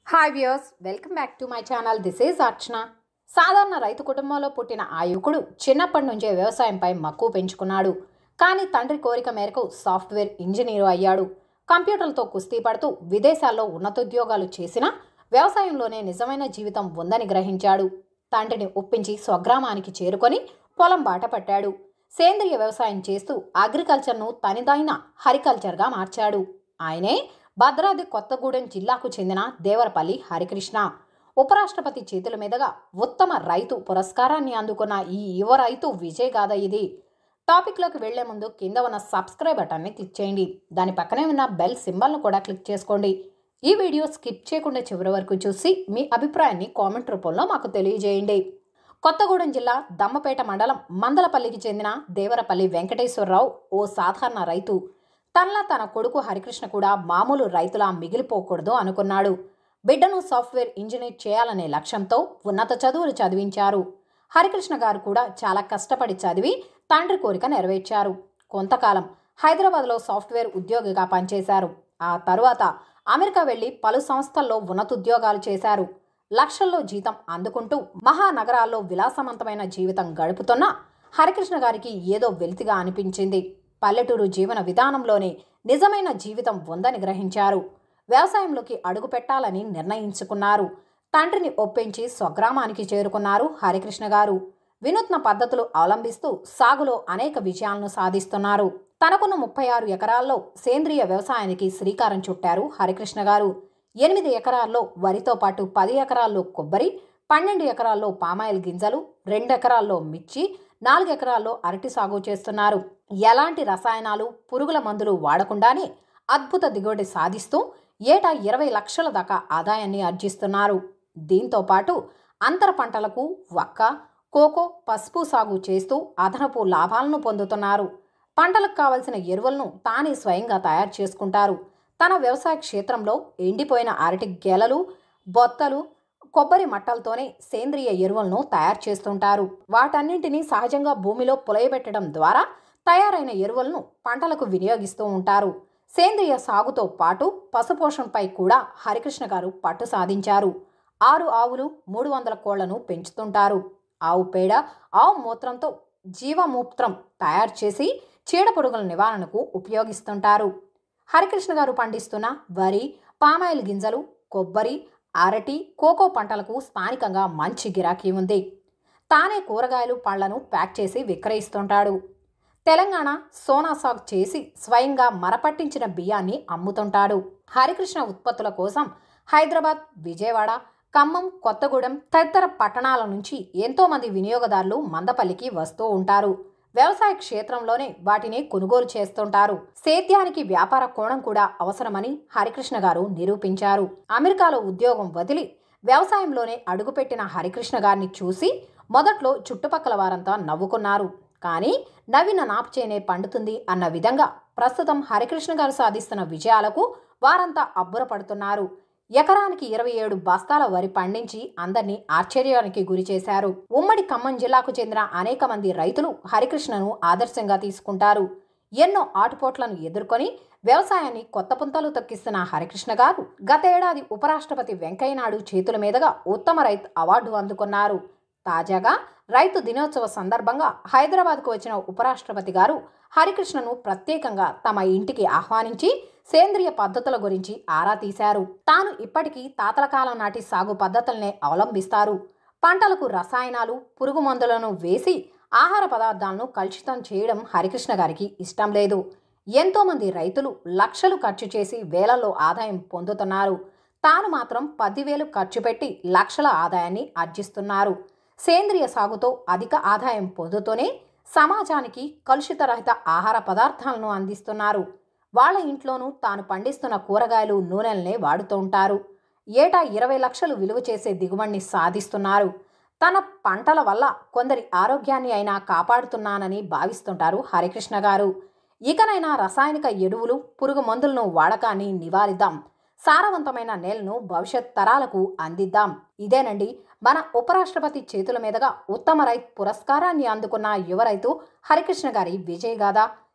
hi viewers welcome back to my channel this is Archana సాధారణ రైతు కుటుంబంలో పుట్టిన ఆ యువకుడు చిన్నప్పటి నుంచే వ్యవసాయంపై మక్కువ పెంచుకున్నాడు కానీ తండ్రి కోరిక మేరకు సాఫ్ట్వేర్ ఇంజనీరు అయ్యాడు కంప్యూటర్లతో కుస్తీ పడుతూ విదేశాల్లో ఉన్నతోద్యోగాలు చేసినా వ్యవసాయంలోనే నిజమైన జీవితం ఉందని గ్రహించాడు తండ్రిని ఒప్పించి స్వగ్రామానికి చేరుకొని పొలం బాట పట్టాడు సేంద్రియ వ్యవసాయం చేస్తూ అగ్రికల్చర్ను తనదైన హరికల్చర్గా మార్చాడు ఆయనే భద్రాద్రి కొత్తగూడెం జిల్లాకు చెందిన దేవరపల్లి హరికృష్ణ ఉపరాష్ట్రపతి చేతుల మీదుగా ఉత్తమ రైతు పురస్కారాన్ని అందుకున్న ఈ యువ రైతు విజయ్ గాథ ఇది టాపిక్లోకి వెళ్లే ముందు కింద ఉన్న సబ్స్క్రైబ్ బటన్ని క్లిక్ చేయండి దాని పక్కనే ఉన్న బెల్ సింబల్ను కూడా క్లిక్ చేసుకోండి ఈ వీడియో స్కిప్ చేయకుండా చివరి వరకు చూసి మీ అభిప్రాయాన్ని కామెంట్ రూపంలో మాకు తెలియజేయండి కొత్తగూడెం జిల్లా దమ్మపేట మండలం మందలపల్లికి చెందిన దేవరపల్లి వెంకటేశ్వరరావు ఓ సాధారణ రైతు తనలా తన కొడుకు హరికృష్ణ కూడా మామూలు రైతులా మిగిలిపోకూడదు అనుకున్నాడు బిడ్డను సాఫ్ట్వేర్ ఇంజనీర్ చేయాలనే లక్ష్యంతో ఉన్నత చదువులు చదివించారు హరికృష్ణ గారు కూడా చాలా కష్టపడి చదివి తండ్రి కోరిక నెరవేర్చారు కొంతకాలం హైదరాబాద్లో సాఫ్ట్వేర్ ఉద్యోగిగా పనిచేశారు ఆ తరువాత అమెరికా వెళ్లి పలు సంస్థల్లో ఉన్నతోద్యోగాలు చేశారు లక్షల్లో జీతం అందుకుంటూ మహానగరాల్లో విలాసవంతమైన జీవితం గడుపుతున్న హరికృష్ణ గారికి ఏదో వెలితిగా అనిపించింది పల్లెటూరు జీవన విధానంలోనే నిజమైన జీవితం ఉందని గ్రహించారు వ్యవసాయంలోకి అడుగు పెట్టాలని నిర్ణయించుకున్నారు తండ్రిని ఒప్పించి స్వగ్రామానికి చేరుకున్నారు హరికృష్ణ గారు వినూత్న పద్ధతులు అవలంబిస్తూ సాగులో అనేక విజయాలను సాధిస్తున్నారు తనకున్న ముప్పై ఆరు ఎకరాల్లో సేంద్రియ వ్యవసాయానికి శ్రీకారం చుట్టారు హరికృష్ణ గారు ఎనిమిది ఎకరాల్లో వరితో పాటు పది ఎకరాల్లో కొబ్బరి పన్నెండు ఎకరాల్లో పామాయిల్ గింజలు రెండు ఎకరాల్లో మిర్చి నాలుగు ఎకరాల్లో అరటి సాగు చేస్తున్నారు ఎలాంటి రసాయనాలు పురుగుల మందులు వాడకుండానే అద్భుత దిగుబడి సాధిస్తూ ఏటా ఇరవై లక్షల దాకా ఆదాయాన్ని ఆర్జిస్తున్నారు దీంతో పాటు అంతర పంటలకు వక్క కోకో పసుపు సాగు చేస్తూ అదనపు లాభాలను పొందుతున్నారు పంటలకు కావలసిన ఎరువులను తానే స్వయంగా తయారు చేసుకుంటారు తన వ్యవసాయ క్షేత్రంలో ఎండిపోయిన అరటి గెలలు బొత్తలు కొబ్బరి మట్టలతోనే సేంద్రియ ఎరువులను తయారు చేస్తుంటారు వాటన్నింటినీ సహజంగా భూమిలో పులయబెట్టడం ద్వారా తయారైన ఎరువులను పంటలకు వినియోగిస్తూ ఉంటారు సేంద్రియ సాగుతో పాటు పశుపోషణపై కూడా హరికృష్ణ గారు పట్టు సాధించారు ఆరు ఆవులు మూడు వందల కోళ్లను పెంచుతుంటారు ఆవు పేడ ఆవు మూత్రంతో జీవమూత్రం తయారు చేసి చీడపురుగుల నివారణకు ఉపయోగిస్తుంటారు హరికృష్ణ గారు పండిస్తున్న వరి పామాయిల్ గింజలు కొబ్బరి అరటి కోకో పంటలకు స్థానికంగా మంచి గిరాకీ ఉంది తానే కూరగాయలు పళ్లను ప్యాక్ చేసి విక్రయిస్తుంటాడు తెలంగాణ సోనా సాగ్ చేసి స్వయంగా మరపట్టించిన బియ్యాన్ని అమ్ముతుంటాడు హరికృష్ణ ఉత్పత్తుల కోసం హైదరాబాద్ విజయవాడ ఖమ్మం కొత్తగూడెం తదితర పట్టణాల నుంచి ఎంతో మంది వినియోగదారులు మందపల్లికి వస్తూ ఉంటారు వ్యవసాయ క్షేత్రంలోనే వాటిని కొనుగోలు చేస్తుంటారు సేద్యానికి వ్యాపార కోణం కూడా అవసరమని హరికృష్ణ గారు నిరూపించారు అమెరికాలో ఉద్యోగం వదిలి వ్యవసాయంలోనే అడుగుపెట్టిన హరికృష్ణ గారిని చూసి మొదట్లో చుట్టుపక్కల వారంతా నవ్వుకున్నారు కానీ నవ్విన నాపుచేనే పండుతుంది అన్న విధంగా ప్రస్తుతం హరికృష్ణ గారు సాధిస్తున్న విజయాలకు వారంతా అబ్బురపడుతున్నారు ఎకరానికి ఇరవై ఏడు బస్తాల వరి పండించి అందరినీ ఆశ్చర్యానికి గురి చేశారు ఉమ్మడి ఖమ్మం జిల్లాకు చెందిన అనేక మంది రైతులు హరికృష్ణను ఆదర్శంగా తీసుకుంటారు ఎన్నో ఆటుపోట్లను ఎదుర్కొని వ్యవసాయాన్ని కొత్త పుంతలు తొక్కిస్తున్న హరికృష్ణ గారు గతేడాది ఉపరాష్ట్రపతి వెంకయ్యనాయుడు చేతుల మీదుగా ఉత్తమ రైతు అవార్డు అందుకున్నారు తాజాగా రైతు దినోత్సవ సందర్భంగా హైదరాబాద్కు వచ్చిన ఉపరాష్ట్రపతి గారు హరికృష్ణను ప్రత్యేకంగా తమ ఇంటికి ఆహ్వానించి సేంద్రియ పద్ధతుల గురించి ఆరా తీశారు తాను ఇప్పటికీ తాతల కాలం నాటి సాగు పద్ధతులనే అవలంబిస్తారు పంటలకు రసాయనాలు పురుగు మందులను వేసి ఆహార పదార్థాలను కలుషితం చేయడం హరికృష్ణ గారికి ఇష్టం లేదు ఎంతోమంది రైతులు లక్షలు ఖర్చు చేసి వేలల్లో ఆదాయం పొందుతున్నారు తాను మాత్రం పదివేలు ఖర్చు పెట్టి లక్షల ఆదాయాన్ని ఆర్జిస్తున్నారు సేంద్రియ సాగుతో అధిక ఆదాయం పొందుతూనే సమాజానికి కలుషితరహిత ఆహార పదార్థాలను అందిస్తున్నారు వాళ్ళ ఇంట్లోనూ తాను పండిస్తున్న కూరగాయలు నూనెలనే వాడుతూ ఉంటారు ఏటా ఇరవై లక్షలు విలువ చేసే దిగుబడిని సాధిస్తున్నారు తన పంటల వల్ల కొందరి ఆరోగ్యాన్ని అయినా కాపాడుతున్నానని భావిస్తుంటారు హరికృష్ణ గారు ఇకనైనా రసాయనిక ఎరువులు పురుగు మందులను వాడకాన్ని నివారిద్దాం సారవంతమైన నేలను భవిష్యత్ తరాలకు అందిద్దాం ఇదేనండి మన ఉపరాష్ట్రపతి చేతుల మీదుగా ఉత్తమ రైతు పురస్కారాన్ని అందుకున్న యువ రైతు హరికృష్ణ గారి విజయగాథ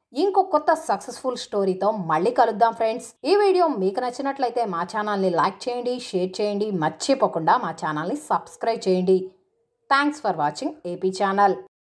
ఇంకో కొత్త సక్సెస్ఫుల్ స్టోరీతో మళ్ళీ కలుద్దాం ఫ్రెండ్స్ ఈ వీడియో మీకు నచ్చినట్లయితే మా ఛానల్ని లైక్ చేయండి షేర్ చేయండి మర్చిపోకుండా మా ఛానల్ని సబ్స్క్రైబ్ చేయండి thanks for watching AP channel